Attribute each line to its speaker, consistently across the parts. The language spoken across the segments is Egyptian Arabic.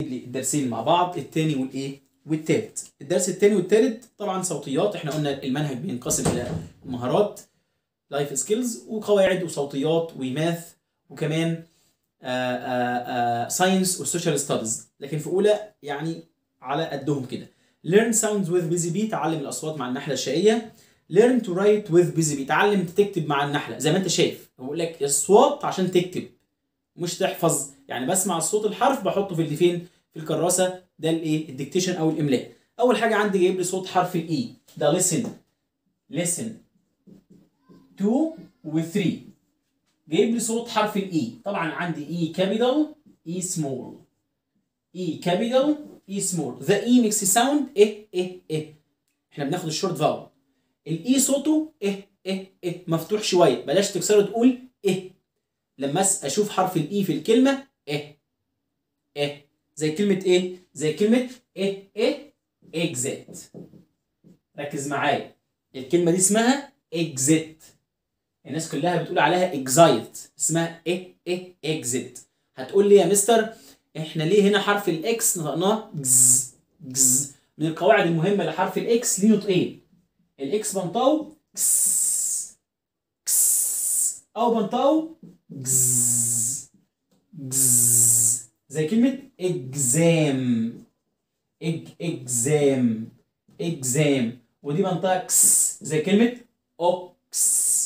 Speaker 1: الدرسين مع بعض التاني والايه والتالت الدرس التاني والتالت طبعا صوتيات احنا قلنا المنهج بينقسم الى مهارات لايف سكيلز وقواعد وصوتيات وماث وكمان ساينس والسوشيال ستاديز لكن في اولى يعني على قدهم كده learn sounds with busy bee تعلم الاصوات مع النحله الشقيه learn to write with busy bee تعلم تكتب مع النحله زي ما انت شايف بقول لك اصوات عشان تكتب مش تحفظ يعني بسمع الصوت الحرف بحطه في اللي فين في الكراسه ده الايه الديكتيشن او الاملاء اول حاجه عندي جايب لي صوت حرف الاي ده listen listen 2 و 3 جايب لي صوت حرف الاي طبعا عندي اي كابيتال اي سمول اي كابيتال اي سمول ذا اي ميكس ساوند ايه ايه ايه احنا بناخد الشورت فاول الاي صوته ايه ايه ايه مفتوح شويه بلاش تكسره تقول ايه لما اشوف حرف الاي في الكلمه ايه ايه زي كلمه ايه زي كلمه ايه ايه اكزيت ركز معايا الكلمه دي اسمها اكزيت الناس كلها بتقول عليها اكزايت اسمها ايه ايه اكزيت هتقول لي يا مستر احنا ليه هنا حرف الاكس نطقناه جز جز من القواعد المهمه لحرف الاكس ليه نطقين الاكس بنطقه كس كس او بنطقه جز جز زي كلمه اكزام اج اكزام اكزام ودي بنطقها كس زي كلمه اوكس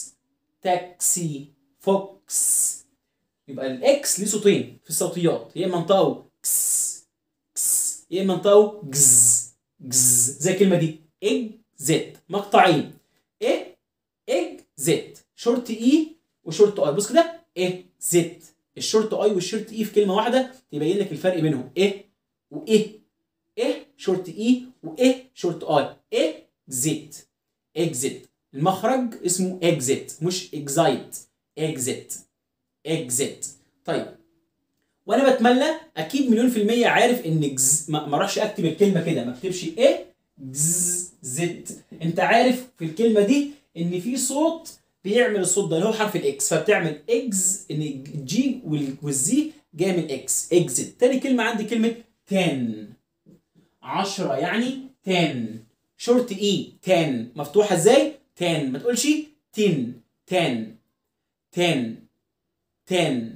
Speaker 1: تاكسي فوكس يبقى الاكس ليه صوتين في الصوتيات يا اما انطقه كس كس يا اما انطقه جز جز زي الكلمه دي اج زد مقطعين ايه اج زد شورت اي وشورت اي بص كده ايه زد الشورت اي والشورت اي في كلمه واحده يبين لك الفرق بينهم ايه وايه ايه شورت اي وايه شورت اي ايه زد اكزيت المخرج اسمه اكزيت مش اكزايت اكزيت اكزيت طيب وانا بتملى اكيد مليون في المية عارف ان جز ما ما اروحش اكتب الكلمة كده ما اكتبش ايه جز زت انت عارف في الكلمة دي ان في صوت بيعمل الصوت ده اللي هو حرف الاكس فبتعمل اكز ان الجي والزي جاي من اكس اكزيت تاني كلمة عندي كلمة تن عشرة يعني تن شورت اي تن مفتوحة ازاي؟ تن ما تقولش تن تن تن تن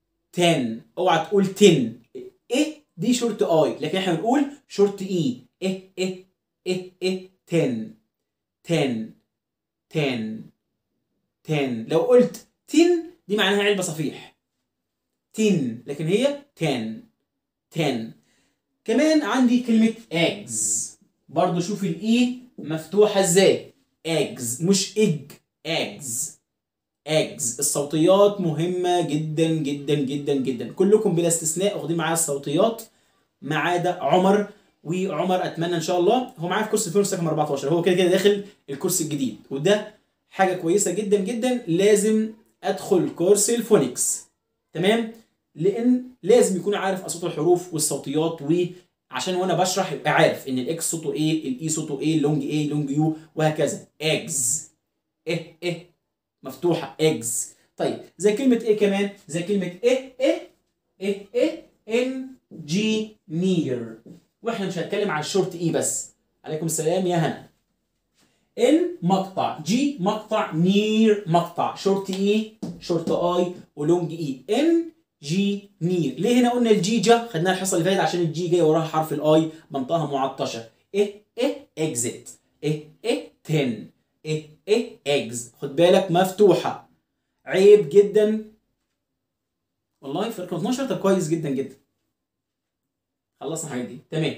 Speaker 1: تن اوعى تقول تن ايه دي شورت اي لكن احنا بنقول شورت اي ايه ايه ايه ايه تن تن تن تن لو قلت تن دي معناها علبة صفيح تن لكن هي تن تن كمان عندي كلمة eggs برضو شوف الاي مفتوحة ازاي eggs مش egg eggs eggs الصوتيات مهمة جدا جدا جدا جدا كلكم بلا استثناء واخدين معايا الصوتيات ما عدا عمر وعمر اتمنى ان شاء الله هو معايا في كورس الفيرست رقم 14 هو كده كده داخل الكورس الجديد وده حاجة كويسة جدا جدا لازم ادخل كورس الفونكس تمام لان لازم يكون عارف اصوات الحروف والصوتيات وعشان وانا بشرح يبقى عارف ان الاكس صوته ايه الاي صوته ايه اللونج ايه لونج يو وهكذا eggs ايه ايه مفتوحه eggs طيب زي كلمه ايه كمان زي كلمه ايه ايه ايه ايه انجينير واحنا مش هنتكلم عن الشورت اي بس عليكم السلام يا هنا ان مقطع جي مقطع نير مقطع شورت اي شورت اي ولونج اي ان جي نير ليه هنا قلنا الجي جا خدناها الحصه اللي فاتت عشان الجي جاي وراها حرف الاي منطقه معطشه ايه ايه اكزيت ايه ايه تن ايه ايه اجز خد بالك مفتوحه عيب جدا والله في رقم 12 طب كويس جدا جدا خلصنا الحاجات دي تمام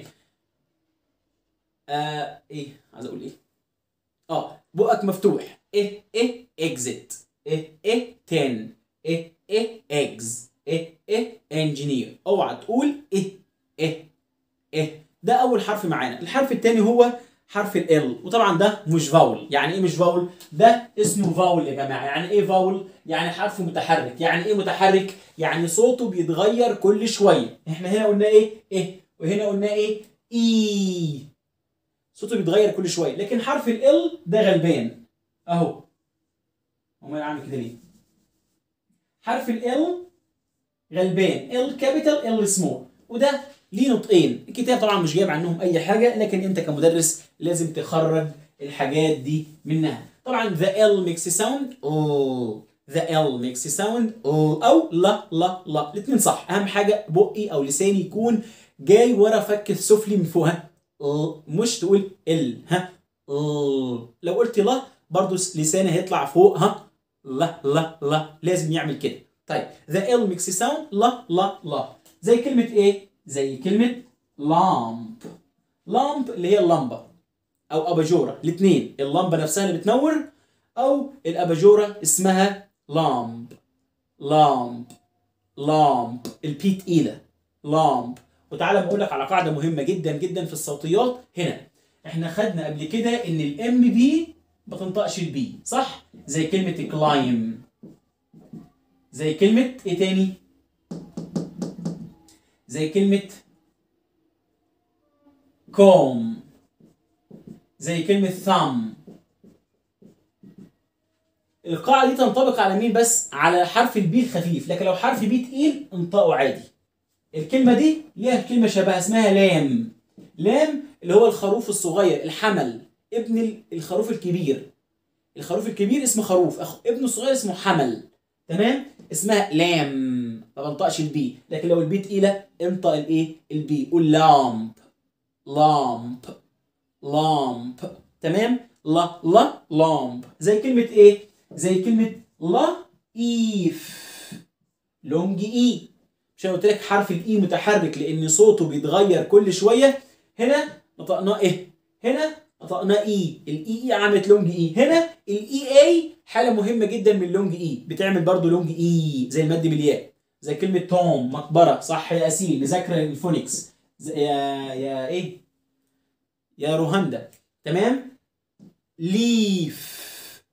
Speaker 1: آه ايه عايز اقول ايه اه بقك مفتوح ايه ايه اكزيت ايه ايه تن ايه ايه اجز ايه ايه انجينير اوعى تقول ايه ايه ايه ده اول حرف معانا الحرف الثاني هو حرف ال وطبعا ده مش فاول يعني ايه مش فاول ده اسمه فاول يا جماعه يعني ايه فاول يعني حرف متحرك يعني ايه متحرك يعني صوته بيتغير كل شويه احنا هنا قلنا ايه ايه وهنا قلنا ايه اي صوته بيتغير كل شويه لكن حرف ال ده غلبان اهو امال عامل كده ليه حرف ال غلبان ال كابيتال ال سمول وده ليه نطقين الكتاب طبعا مش جايب عنهم اي حاجه لكن انت كمدرس لازم تخرج الحاجات دي منها طبعا the L makes sound oh the L makes sound oh او لا لا لا الاثنين صح اهم حاجه بقي او لساني يكون جاي ورا فك السفلي من فوقها مش تقول ال ها لو قلت لا برضو لساني هيطلع فوق ها لا لا لا لازم يعمل كده طيب the L makes sound لا لا لا زي كلمة ايه؟ زي كلمة لامب لامب اللي هي اللمبة أو أباجورة الاثنين اللمبة نفسها اللي بتنور أو الأباجورة اسمها لامب لامب لامب البي تقيلة لامب وتعالى بقول لك على قاعدة مهمة جدا جدا في الصوتيات هنا احنا خدنا قبل كده ان الام بي ما تنطقش البي صح؟ زي كلمة كلايم زي كلمة ايه تاني؟ زي كلمة كوم زي كلمة ثم القاعدة دي تنطبق على مين بس؟ على حرف البي الخفيف لكن لو حرف بي تقيل انطقه عادي الكلمة دي ليها كلمة شبهها اسمها لام لام اللي هو الخروف الصغير الحمل ابن الخروف الكبير الخروف الكبير اسمه خروف أخ... ابنه الصغير اسمه حمل تمام اسمها لام ما بنطقش البي لكن لو البي تقيله انطق الايه البي قول لامب لامب لامب تمام لا لا لامب زي كلمه ايه زي كلمه لا ايف لونج اي مش انا قلت لك حرف الاي متحرك لان صوته بيتغير كل شويه هنا نطقناه ايه هنا نطقناه اي الاي اي عملت لونج اي هنا الاي اي حاله مهمه جدا من اللونج اي بتعمل برضو لونج اي زي المد بالياء زي كلمه توم مقبره صح يا اسيل نذاكر الفونكس يا يا ايه يا روهاندا تمام ليف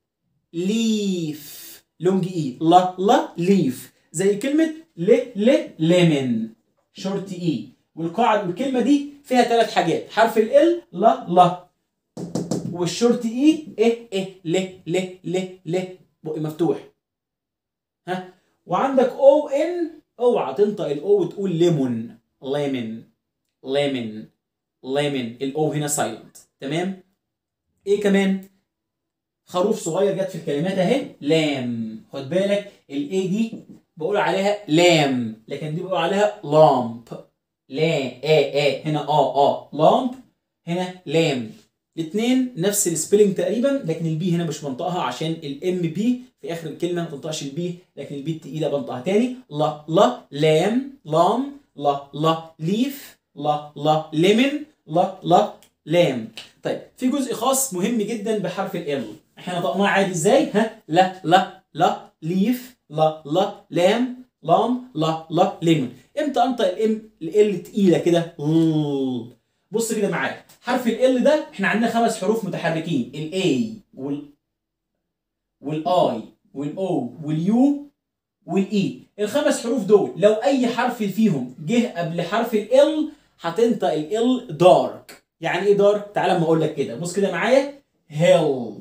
Speaker 1: ليف لونج اي لا لا ليف زي كلمه ل ل ليمن شورت اي والقاعده والكلمه دي فيها ثلاث حاجات حرف ال لا لا والشورت اي ايه ايه ل ل ل ل بقي مفتوح ها وعندك او ان اوعى تنطق الاو وتقول ليمون ليمون ليمون ليمون الاو هنا سايلنت تمام ايه كمان خروف صغير جت في الكلمات اهي لام خد بالك الاي دي بقول عليها لام لكن دي بقول عليها لامب لا ا ا هنا اه اه لامب هنا لام الاثنين نفس السبيلنج تقريبا لكن البي هنا مش بنطقها عشان الام بي في اخر الكلمه ما تنطقش البي لكن البي التقيله بنطقها تاني لا لا لام لام لا لا ليف لا لا ليمون لا لا لام طيب في جزء خاص مهم جدا بحرف ال احنا نطقناه عادي ازاي ها لا لا لا ليف لا لا لام لام لا لا ليمون امتى انطق الام ال تقيله كده بص كده معايا حرف ال ده احنا عندنا خمس حروف متحركين الاي وال والاي والاو واليو والاي الخمس حروف دول لو اي حرف فيهم جه قبل حرف ال هتنطق ال دارك يعني ايه دارك تعال اما اقول لك كده بص كده معايا هيل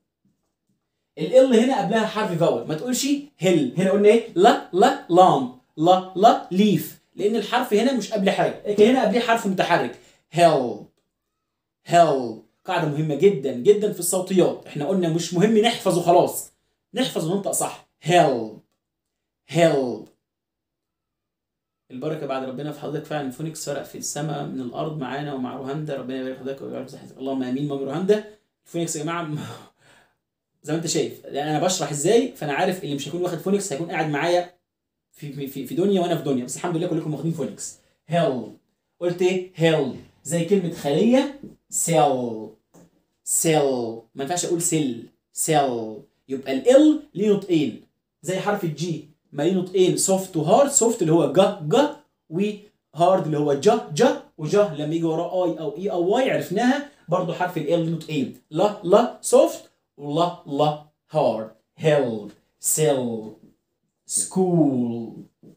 Speaker 1: ال هنا قبلها حرف فاول ما تقولش هل هنا قلنا ايه لا لا لام لا لا ليف لان الحرف هنا مش قبل حاجه لكن هنا قبليه حرف متحرك help help قاعده مهمه جدا جدا في الصوتيات احنا قلنا مش مهم نحفظ وخلاص نحفظ وننطق صح help help البركه بعد ربنا في حضرتك فعلا فونكس فرق في السماء من الارض معانا ومع روهاندا ربنا يبارك حضرتك ويجعل صحتك اللهم امين مامي روهاندا الفونكس يا جماعه زي ما انت شايف لان انا بشرح ازاي فانا عارف اللي مش هيكون واخد فونكس هيكون قاعد معايا في في في دنيا وانا في دنيا بس الحمد لله كلكم واخدين فونكس هيل قلت ايه هيل زي كلمه خليه سيل سيل ما ينفعش اقول سيل سيل يبقى ال ليه نطقين زي حرف الجي ما ليه نطقين سوفت وهارد سوفت اللي هو جا جا وهارد اللي هو جا جا وجا لما يجي وراه اي او اي او واي عرفناها برضه حرف ال ليه نطقين لا لا سوفت ولا لا هارد هيل سيل سكول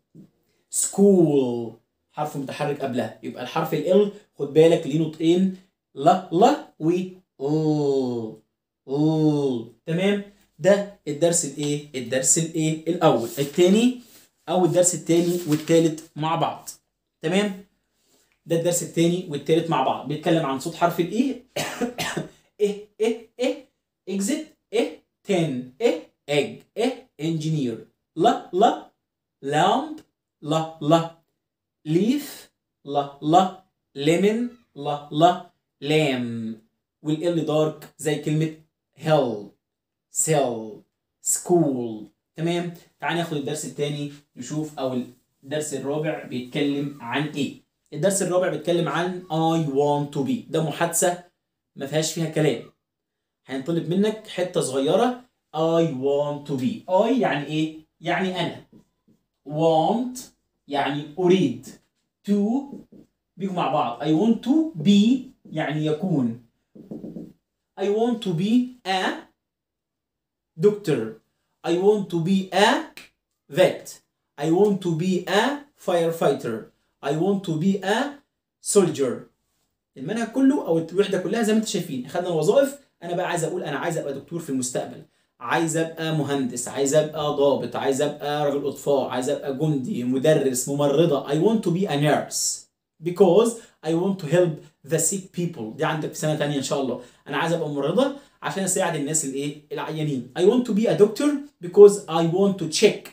Speaker 1: سكول حرف متحرك قبلها يبقى الحرف ال خد بالك ليه نطقين لا لا و ال ال تمام ده الدرس الايه الدرس الايه الاول الثاني او الدرس الثاني والثالث مع بعض تمام ده الدرس الثاني والثالث مع بعض بيتكلم عن صوت حرف الاي ايه ايه ايه اكزيت ايه تن ايه اج ايه انجينير لا لا لامب لا لا ليف لا لا ليمون لا لا لام والال دارك زي كلمه هيل سيل سكول تمام تعال ناخد الدرس الثاني نشوف او الدرس الرابع بيتكلم عن ايه الدرس الرابع بيتكلم عن I want to be ده محادثة ما فيهاش فيها كلام هنطلب منك حتة صغيرة I want to be I يعني ايه؟ يعني أنا want يعني أريد to بيجوا مع بعض I want to be يعني يكون I want to be a doctor I want to be a vet I want to be a firefighter I want to be a soldier المنهج كله او الوحده كلها زي ما انتم شايفين اخدنا الوظائف انا بقى عايز اقول انا عايز ابقى دكتور في المستقبل عايز ابقى مهندس عايز ابقى ضابط عايز ابقى رجل اطفاء عايز ابقى جندي مدرس ممرضه I want to be a nurse because I want to help the sick people دي عندك في سنه ثانيه ان شاء الله انا عايز ابقى ممرضه عشان اساعد الناس الايه العيانين I want to be a doctor because I want to check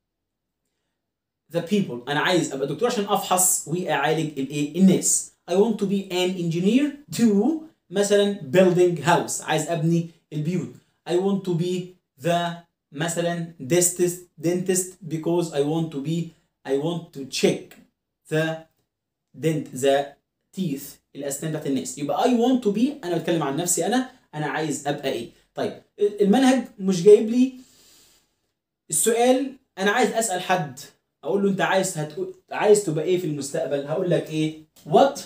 Speaker 1: the people انا عايز ابقى دكتور عشان افحص واعالج الايه الناس I want to be an engineer to مثلا building house عايز ابني البيوت I want to be the مثلا dentist dentist because I want to be I want to check the dent the teeth الاسنان بتاعت الناس يبقى I want to be انا بتكلم عن نفسي انا انا عايز ابقى ايه طيب المنهج مش جايب لي السؤال انا عايز اسال حد اقول له انت عايز هتقول عايز تبقى ايه في المستقبل هقول لك ايه what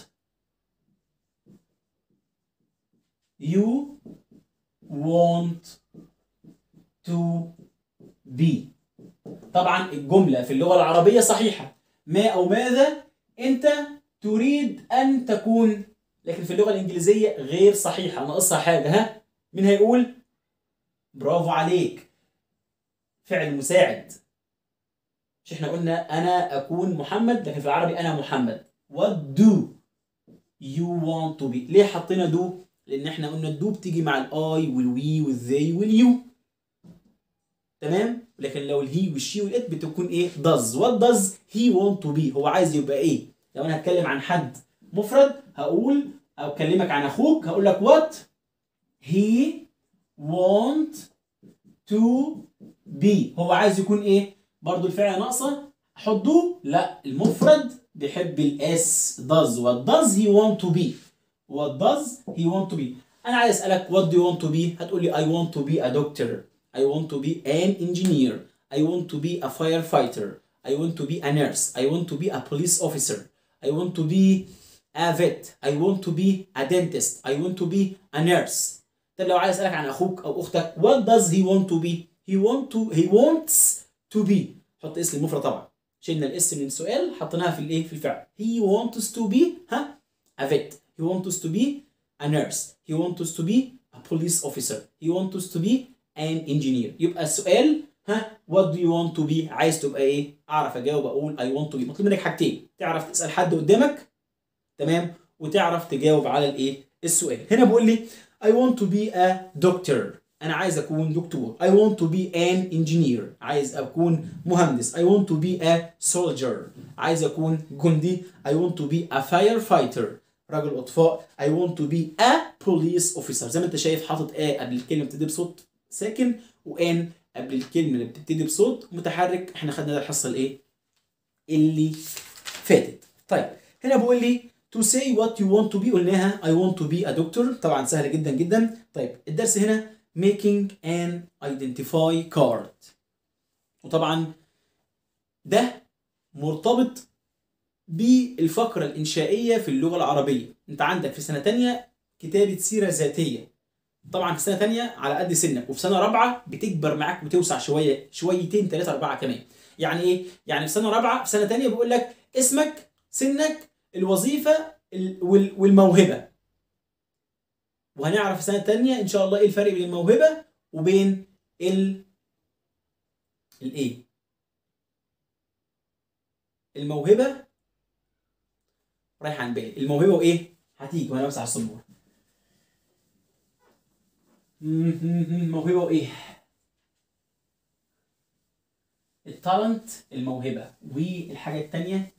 Speaker 1: you want to be طبعا الجملة في اللغة العربية صحيحة ما أو ماذا أنت تريد أن تكون لكن في اللغة الإنجليزية غير صحيحة ناقصها حاجة ها مين هيقول برافو عليك فعل مساعد مش احنا قلنا انا اكون محمد لكن في العربي انا محمد what do you want to be ليه حطينا do لان احنا قلنا الدو بتيجي مع الاي والوي والذي واليو تمام لكن لو الهي والشي والات بتكون ايه does what does he want to be هو عايز يبقى ايه لو انا هتكلم عن حد مفرد هقول او اكلمك عن اخوك هقول لك what he want to be هو عايز يكون ايه برضو الفعل ناقصه احط do لا المفرد بيحب الاس does what does he want to be what does he want to be انا عايز اسالك what do you want to be هتقول لي I want to be a doctor I want to be an engineer I want to be a firefighter I want to be a nurse I want to be a police officer I want to be a vet I want to be a dentist I want to be a nurse طب لو عايز اسالك عن اخوك او اختك what does he want to be he want to he wants to be حط اسم المفرد طبعا شلنا الاسم من السؤال حطيناها في الايه في الفعل he wants to be ها a vet he wants to be a nurse he wants to be a police officer he wants to be an engineer يبقى السؤال ها what do you want to be عايز تبقى ايه اعرف اجاوب اقول I want to be مطلوب منك حاجتين تعرف تسال حد قدامك تمام وتعرف تجاوب على الايه السؤال هنا بقول لي I want to be a doctor انا عايز اكون دكتور I want to be an engineer عايز اكون مهندس I want to be a soldier عايز اكون جندي I want to be a firefighter رجل اطفاء I want to be a police officer زي ما انت شايف حاطط a قبل الكلمه بتبتدي بصوت ساكن وان قبل الكلمه اللي بتبتدي بصوت متحرك احنا خدنا ده الحصه الايه اللي فاتت طيب هنا بقول لي to say what you want to be قلناها I want to be a doctor طبعا سهله جدا جدا طيب الدرس هنا making an identify card وطبعا ده مرتبط بالفقرة الإنشائية في اللغة العربية أنت عندك في سنة تانية كتابة سيرة ذاتية طبعا في سنة تانية على قد سنك وفي سنة رابعة بتكبر معاك بتوسع شوية شويتين ثلاثة أربعة كمان يعني إيه؟ يعني في سنة رابعة في سنة تانية بيقول لك اسمك سنك الوظيفة والموهبة وهنعرف في سنة تانية إن شاء الله إيه الفرق بين الموهبة وبين ال الإيه؟ الموهبة رايح عن بالي الموهبه وايه هتيجي وانا بمسح على السبوره موهبه وايه التالنت الموهبه والحاجه الثانيه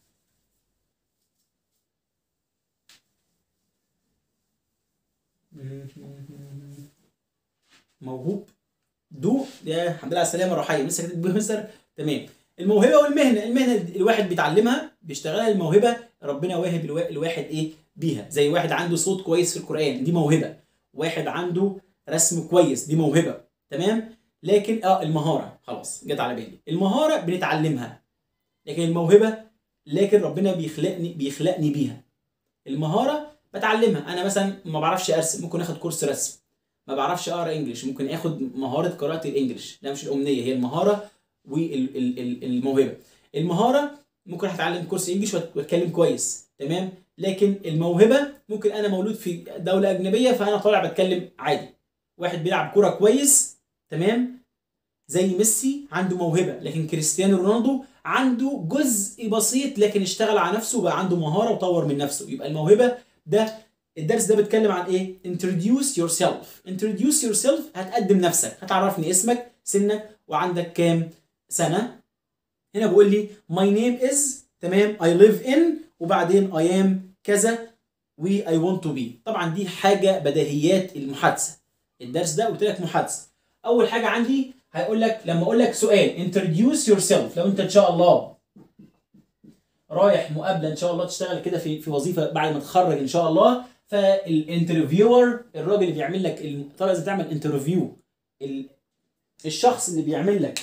Speaker 1: موهوب دو يا الحمد لله على السلامه روحيه لسه كاتب مستر تمام الموهبه والمهنه المهنه الواحد بيتعلمها بيشتغلها الموهبه ربنا واهب الوا- الواحد ايه بيها زي واحد عنده صوت كويس في القران دي موهبه واحد عنده رسم كويس دي موهبه تمام لكن اه المهاره خلاص جت على بالي المهاره بنتعلمها لكن الموهبه لكن ربنا بيخلقني بيخلقني بيها المهاره بتعلمها انا مثلا ما بعرفش ارسم ممكن اخد كورس رسم ما بعرفش اقرا انجلش ممكن اخد مهاره قراءه الانجليش لا مش الامنيه هي المهاره والموهبه المهاره ممكن هتعلم كورس انجليش وات- واتكلم كويس تمام لكن الموهبه ممكن انا مولود في دوله اجنبيه فانا طالع بتكلم عادي واحد بيلعب كوره كويس تمام زي ميسي عنده موهبه لكن كريستيانو رونالدو عنده جزء بسيط لكن اشتغل على نفسه وبقى عنده مهاره وطور من نفسه يبقى الموهبه ده الدرس ده بيتكلم عن ايه introduce yourself introduce yourself هتقدم نفسك هتعرفني اسمك سنك وعندك كام سنه هنا بقول لي my name is تمام I live in وبعدين I am كذا و I want to be طبعا دي حاجه بديهيات المحادثه الدرس ده قلت لك محادثه اول حاجه عندي هيقول لك لما اقول لك سؤال introduce yourself لو انت ان شاء الله رايح مقابله ان شاء الله تشتغل كده في في وظيفه بعد ما تتخرج ان شاء الله فالانترفيور الراجل اللي بيعمل لك ال- طبعا اذا تعمل انترفيو الشخص اللي بيعمل لك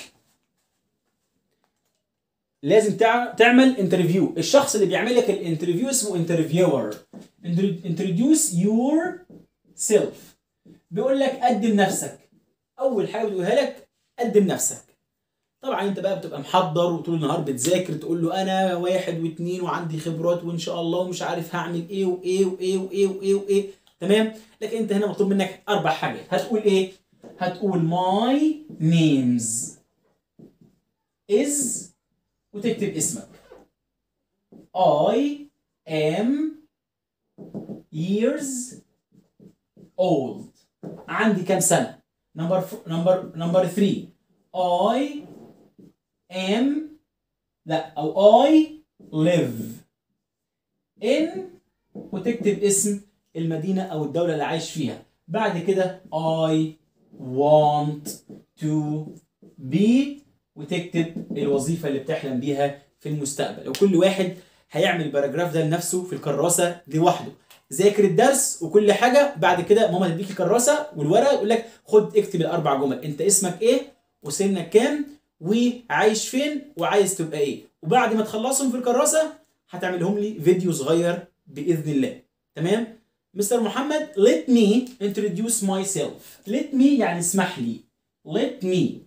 Speaker 1: لازم تع- تعمل انترفيو الشخص اللي بيعمل لك الانترفيو اسمه انترفيور introduce your self بيقول لك قدم نفسك اول حاجه بتقولها لك قدم نفسك طبعا انت بقى بتبقى محضر وطول النهار بتذاكر تقول له انا واحد واثنين وعندي خبرات وان شاء الله ومش عارف هعمل ايه وايه وايه وايه وايه وايه تمام لكن انت هنا مطلوب منك اربع حاجات هتقول ايه هتقول my names is وتكتب اسمك I am years old عندي كام سنة نمبر نمبر نمبر 3 I am لا أو I live in وتكتب اسم المدينة أو الدولة اللي عايش فيها بعد كده I want to be وتكتب الوظيفة اللي بتحلم بيها في المستقبل وكل واحد هيعمل الباراجراف ده لنفسه في الكراسة لوحده ذاكر الدرس وكل حاجة بعد كده ماما تديك الكراسة والورقة يقول لك خد اكتب الأربع جمل أنت اسمك إيه وسنك كام وعايش فين وعايز تبقى إيه وبعد ما تخلصهم في الكراسة هتعملهم لي فيديو صغير بإذن الله تمام مستر محمد let me introduce myself let me يعني اسمح لي let me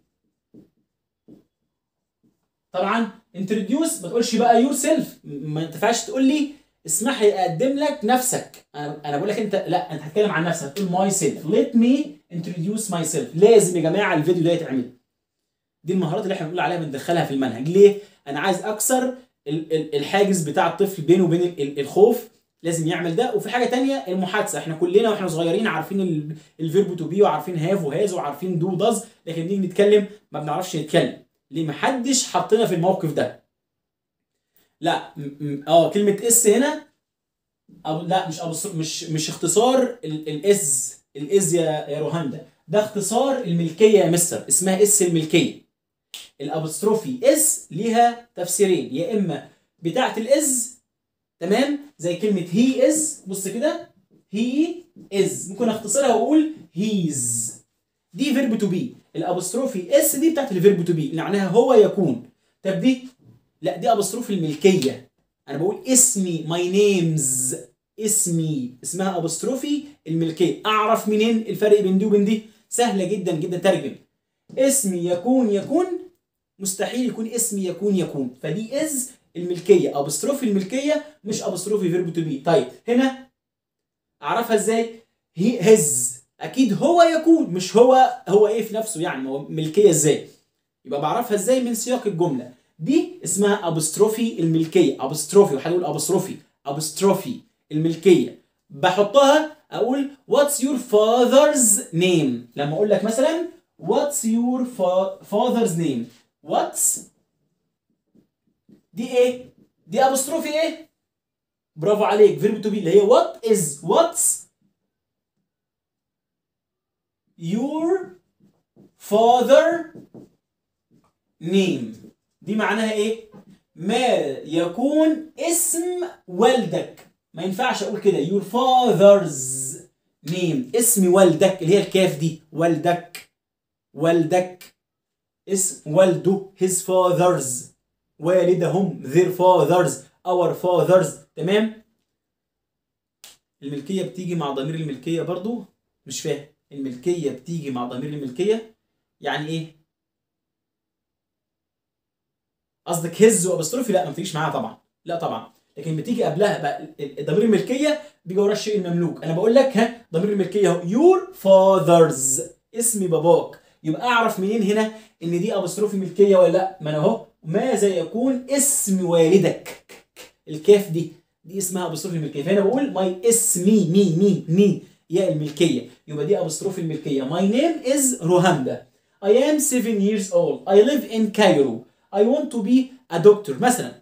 Speaker 1: طبعا introduce ما تقولش بقى yourself ما ينفعش تقول لي اسمح لي اقدم لك نفسك انا انا بقول لك انت لا انت هتتكلم عن نفسك تقول ماي سيلف let me introduce myself لازم يا جماعه الفيديو ده يتعمل دي المهارات اللي احنا بنقول عليها بندخلها في المنهج ليه انا عايز اكسر ال- ال- الحاجز بتاع الطفل بينه وبين ال- ال- الخوف لازم يعمل ده وفي حاجه تانية المحادثه احنا كلنا واحنا صغيرين عارفين الفيرب تو بي وعارفين هاف وهاز وعارفين دو داز لكن نيجي نتكلم ما بنعرفش نتكلم ليه محدش حطنا في الموقف ده لا م- م- اه كلمه اس هنا أو لا مش أبو مش مش اختصار ال- الاز الاز يا يا روهاندا ده اختصار الملكيه يا مستر اسمها اس الملكيه الابستروفي اس ليها تفسيرين يا اما بتاعه الاز تمام زي كلمه هي از بص كده هي از ممكن اختصرها واقول هيز دي فيرب تو بي الابستروفي اس دي بتاعت الفيرب تو بي اللي معناها هو يكون طب دي لا دي ابستروفي الملكيه انا بقول اسمي ماي نيمز اسمي اسمها ابستروفي الملكيه اعرف منين الفرق بين دي وبين دي سهله جدا جدا ترجم اسمي يكون يكون مستحيل يكون اسمي يكون يكون فدي از الملكيه ابستروفي الملكيه مش ابستروفي فيرب تو بي طيب هنا اعرفها ازاي هي هز اكيد هو يكون مش هو هو ايه في نفسه يعني هو ملكيه ازاي يبقى بعرفها ازاي من سياق الجمله دي اسمها ابستروفي الملكيه ابستروفي وهنقول ابستروفي ابستروفي الملكيه بحطها اقول what's your father's name لما اقول لك مثلا what's your fa- father's name what's دي ايه دي ابستروفي ايه برافو عليك فيرب تو بي اللي هي what is what's your father name دي معناها ايه ما يكون اسم والدك ما ينفعش اقول كده your father's name اسم والدك اللي هي الكاف دي والدك والدك اسم والده his fathers والدهم their fathers our fathers تمام الملكية بتيجي مع ضمير الملكية برضو مش فاهم الملكية بتيجي مع ضمير الملكية يعني ايه قصدك هز وابستروفي لا ما بتجيش معاها طبعا لا طبعا لكن بتيجي قبلها بقى ال- ال- ضمير الملكيه بيجي وراه الشيء المملوك انا بقول لك ها ضمير الملكيه اهو يور فاذرز اسم باباك يبقى اعرف منين هنا ان دي ابستروفي ملكيه ولا لا ما انا اهو ماذا يكون اسم والدك الكاف دي دي اسمها ابستروفي الملكيه فهنا بقول ماي اسمي مي مي مي يا الملكيه يبقى دي ابستروفي الملكيه ماي نيم از روهاندا I am seven years old I live in Cairo I want to be a doctor مثلا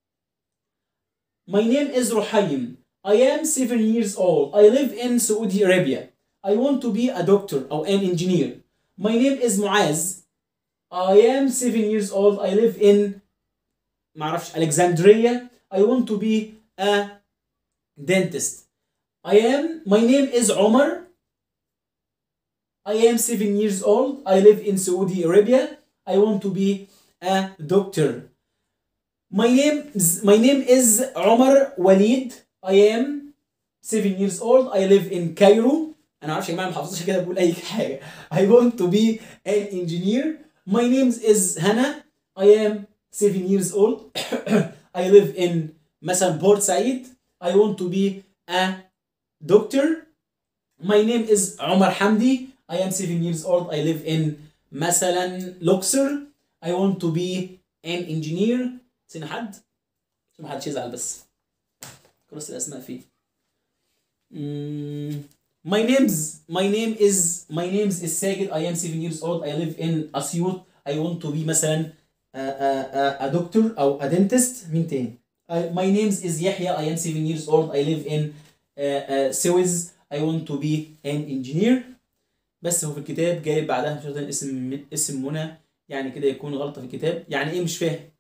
Speaker 1: My name is Ruhaym I am seven years old I live in Saudi Arabia I want to be a doctor أو an engineer My name is Muaz I am seven years old I live in معرفش Alexandria I want to be a dentist I am my name is Omar I am seven years old I live in Saudi Arabia I want to be a doctor my name is, my name is Omar Walid I am seven years old I live in Cairo انا عارفش يا جماعه ما حافظش كده بقول اي حاجه I want to be an engineer my name is Hannah I am seven years old I live in مثلا Port Said I want to be a doctor my name is Omar Hamdi I am seven years old I live in مثلا Luxor I want to be an engineer سين حد عشان ما حدش يزعل بس كرس الاسماء فيه Mm, my name's my name is my name is Sajid I am seven years old I live in Asyut I want to be مثلا a, a, a, a doctor أو a dentist مين تاني I, my name is Yahya I am seven years old I live in uh, uh, Suez I want to be an engineer بس هو في الكتاب جايب بعدها مش عارف اسم اسم منى يعني كده يكون غلطة في الكتاب يعني ايه مش فاهم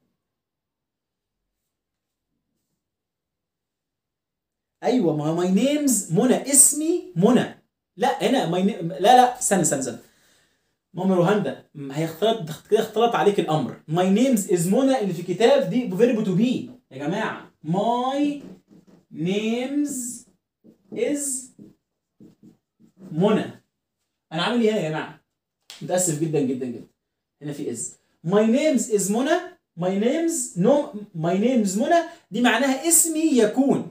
Speaker 1: ايوه ما ماي نيمز منى اسمي منى لا هنا ماي لا لا استنى استنى استنى ماما روهاندا هيختلط كده اختلط عليك الامر ماي نيمز از منى اللي في الكتاب دي فيرب تو بي يا جماعه ماي نيمز از منى انا عامل ايه هنا يا جماعه متاسف جدا جدا جدا هنا في از ماي نيمز از منى ماي نيمز نو ماي نيمز منى دي معناها اسمي يكون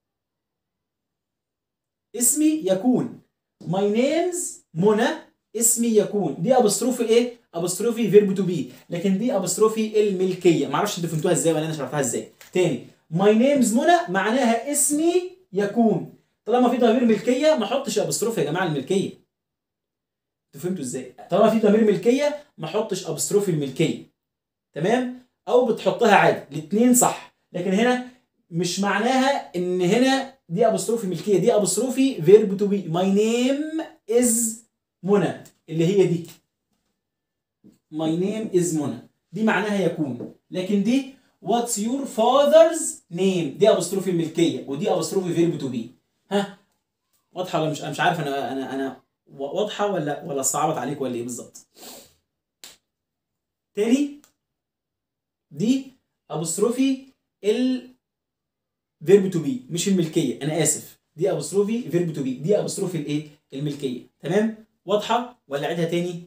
Speaker 1: اسمي يكون ماي نيمز منى اسمي يكون دي ابستروفي ايه ابستروفي فيرب تو بي لكن دي ابستروفي الملكيه معرفش انتوا فهمتوها ازاي ولا انا شرحتها ازاي تاني ماي نيمز منى معناها اسمي يكون طالما في ضمير ملكيه ما احطش ابستروفي يا جماعه الملكيه انتوا فهمتوا ازاي طالما في ضمير ملكيه ما احطش ابستروفي الملكيه تمام او بتحطها عادي الاثنين صح لكن هنا مش معناها ان هنا دي ابوستروفي ملكيه دي ابوستروفي فيرب تو بي ماي نيم از منى اللي هي دي ماي نيم از منى دي معناها يكون لكن دي واتس يور فاذرز نيم دي ابوستروفي ملكيه ودي ابوستروفي فيرب تو بي ها واضحه ولا مش انا مش عارف انا انا انا واضحه ولا ولا صعبت عليك ولا ايه بالظبط تاني دي ابوستروفي ال فيرب تو بي مش الملكيه انا اسف دي ابوستروفي فيرب تو بي دي ابوستروفي الايه الملكيه تمام واضحه ولا اعيدها تاني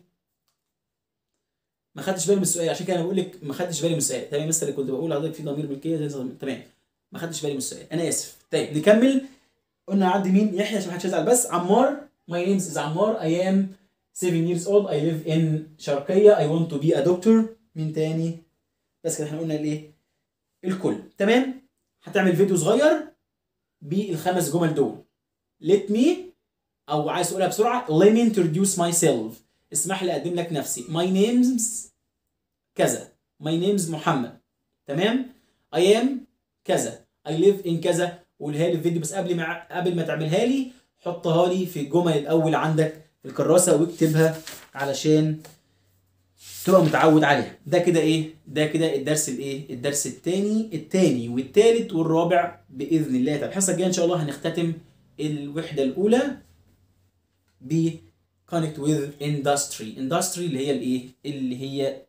Speaker 1: ما خدتش بالي من السؤال عشان كده انا بقول لك ما خدتش بالي من السؤال تمام مستر كنت بقول لحضرتك في ضمير ملكيه زي ضمير تمام ما خدتش بالي من السؤال انا اسف طيب نكمل قلنا عندي مين يحيى عشان ما حدش يزعل بس عمار my name is عمار I am 7 years old I live in شرقية I want to be a doctor مين تاني بس كده احنا قلنا الايه الكل تمام هتعمل فيديو صغير بالخمس جمل دول let me او عايز تقولها بسرعه let me introduce myself اسمح لي اقدم لك نفسي my name's كذا my name's محمد تمام I am كذا I live in كذا قولها لي في فيديو بس قبل ما قبل ما تعملها لي حطها لي في الجمل الاول عندك في الكراسه واكتبها علشان تبقى متعود عليها ده كده ايه ده كده الدرس الايه الدرس الثاني الثاني والثالث والرابع باذن الله طب الحصه الجايه ان شاء الله هنختتم الوحده الاولى ب connect with industry industry اللي هي الايه اللي هي